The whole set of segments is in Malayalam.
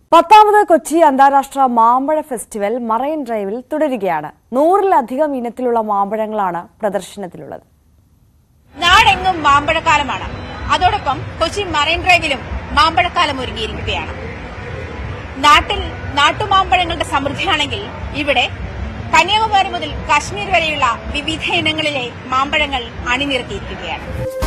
പത്താമത് കൊച്ചി അന്താരാഷ്ട്ര മാമ്പഴ ഫെസ്റ്റിവൽ മറൈൻ ഡ്രൈവിൽ തുടരുകയാണ് നൂറിലധികം ഇനത്തിലുള്ള മാമ്പഴങ്ങളാണ് പ്രദർശനത്തിലുള്ളത് നാടെങ്ങും മാമ്പഴക്കാലമാണ് അതോടൊപ്പം കൊച്ചി മറൈൻ ഡ്രൈവിലും മാമ്പഴക്കാലം ഒരുങ്ങിയിരിക്കുകയാണ് നാട്ടിൽ നാട്ടുമാമ്പഴങ്ങളുടെ സമൃദ്ധിയാണെങ്കിൽ ഇവിടെ കന്യാകുമാരി മുതൽ കാശ്മീർ വരെയുള്ള വിവിധ ഇനങ്ങളിലെ മാമ്പഴങ്ങൾ അണിനിരത്തിയിരിക്കുകയാണ്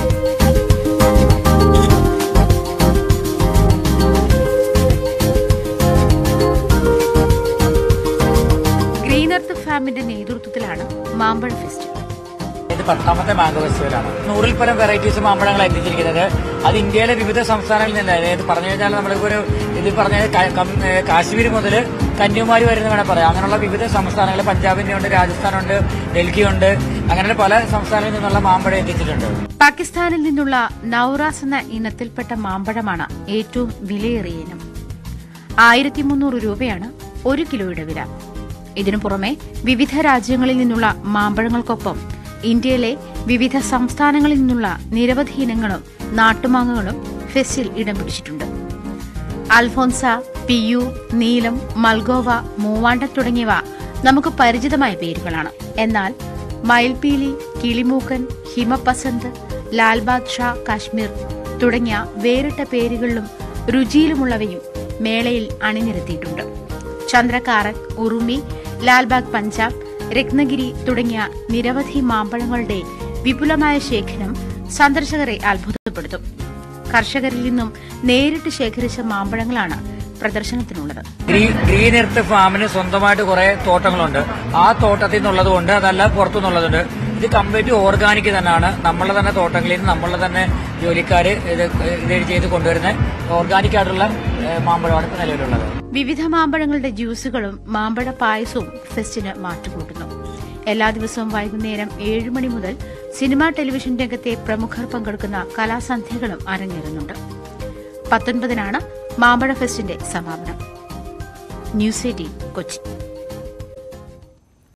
ഗ്രീൻ എർത്ത് ഫാമിന്റെ നേതൃത്വത്തിലാണ് മാമ്പഴ ഫെസ്റ്റ് ഇത് പത്താമത്തെ മാംഗോ ഫെസ്റ്റിവലാണ് നൂറിൽ പരം വെറൈറ്റീസ് മാമ്പഴങ്ങൾ എത്തിച്ചിരിക്കുന്നത് അത് ഇന്ത്യയിലെ വിവിധ സംസ്ഥാനങ്ങളിൽ നിന്ന് അതായത് പറഞ്ഞു കഴിഞ്ഞാൽ നമ്മളിപ്പോ ഒരു ഇത് പറഞ്ഞ ക- കം- ഏ, കാശ്മീർ മുതൽ കന്യാകുമാരി വരെ എന്ന് വേണം പറയാം അങ്ങനെയുള്ള വിവിധ സംസ്ഥാനങ്ങൾ പഞ്ചാബിന്റെ ഉണ്ട് രാജസ്ഥാനുണ്ട് ഡൽഹിയുണ്ട് അങ്ങനെ പല സംസ്ഥാനങ്ങളിൽ നിന്നുള്ള മാമ്പഴം എത്തിച്ചിട്ടുണ്ട് പാകിസ്ഥാനിൽ നിന്നുള്ള നൌറാസ് എന്ന ഇനത്തിൽപ്പെട്ട മാമ്പഴമാണ് ഏറ്റവും വിലയേറിയ ഇനം ആയിരത്തി മുന്നൂറ് രൂപയാണ് ഒരു കിലോയുടെ വില ഇതിനു പുറമെ വിവിധ രാജ്യങ്ങളിൽ നിന്നുള്ള മാമ്പഴങ്ങൾക്കൊപ്പം ഇന്ത്യയിലെ വിവിധ സംസ്ഥാനങ്ങളിൽ നിന്നുള്ള നിരവധി ഇനങ്ങളും നാട്ടുമാങ്ങകളും ഫെസ്റ്റിൽ ഇടം പിടിച്ചിട്ടുണ്ട് അൽഫോൻസ പിയു നീലം മൽഗോവ മൂവാണ്ട തുടങ്ങിയവ നമുക്ക് പരിചിതമായ പേരുകളാണ് എന്നാൽ മയിൽപീലി കിളിമൂക്കൻ ഹിമപസന്ത് ലാൽബാദ് ഷാ കാശ്മീർ തുടങ്ങിയ വേറിട്ട പേരുകളിലും രുചിയിലുമുള്ളവയും മേളയിൽ അണിനിരത്തിയിട്ടുണ്ട് ചന്ദ്രകാരൻ ഉറുമി ലാൽബാഗ് പഞ്ചാബ് രത്നഗിരി തുടങ്ങിയ നിരവധി മാമ്പഴങ്ങളുടെ വിപുലമായ ശേഖരം സന്ദർശകരെ അത്ഭുതപ്പെടുത്തും കർഷകരിൽ നിന്നും നേരിട്ട് ശേഖരിച്ച മാമ്പഴങ്ങളാണ് പ്രദർശനത്തിനുള്ളത് ഗ്രീ- ഗ്രീൻ എർത്ത് ഫാമിന് സ്വന്തമായിട്ട് കുറെ തോട്ടങ്ങളുണ്ട് ആ തോട്ടത്തിൽ നിന്നുള്ളത് കൊണ്ട് അതല്ല പുറത്തുനിന്നുള്ളതുണ്ട് ഇത് കംപ്ലീറ്റ് ഓർഗാനിക് തന്നെയാണ് നമ്മളെ തന്നെ തോട്ടങ്ങളിൽ നിന്ന് നമ്മളെ തന്നെ ജോലിക്കാര് ഇത് ഇത് ചെയ്ത് കൊണ്ടുവരുന്ന ഓർഗാനിക് ആയിട്ടുള്ള ഏ, മാമ്പഴമാണ് ഇപ്പൊ നിലവിലുള്ളത് വിവിധ മാമ്പഴങ്ങളുടെ ജ്യൂസുകളും മാമ്പഴ പായസവും ഫെസ്റ്റിന് മാറ്റുകൂട്ടുന്നു എല്ലാ ദിവസവും വൈകുന്നേരം ഏഴ് മണി മുതൽ സിനിമാ ടെലിവിഷൻ രംഗത്തെ പ്രമുഖർ പങ്കെടുക്കുന്ന കലാസന്ധ്യകളും അരങ്ങേറുന്നുണ്ട് പത്തൊൻപതിനാണ് മാമ്പഴ ഫെസ്റ്റിന്റെ സമാപനം ന്യൂസ് എയ്റ്റീൻ കൊച്ചി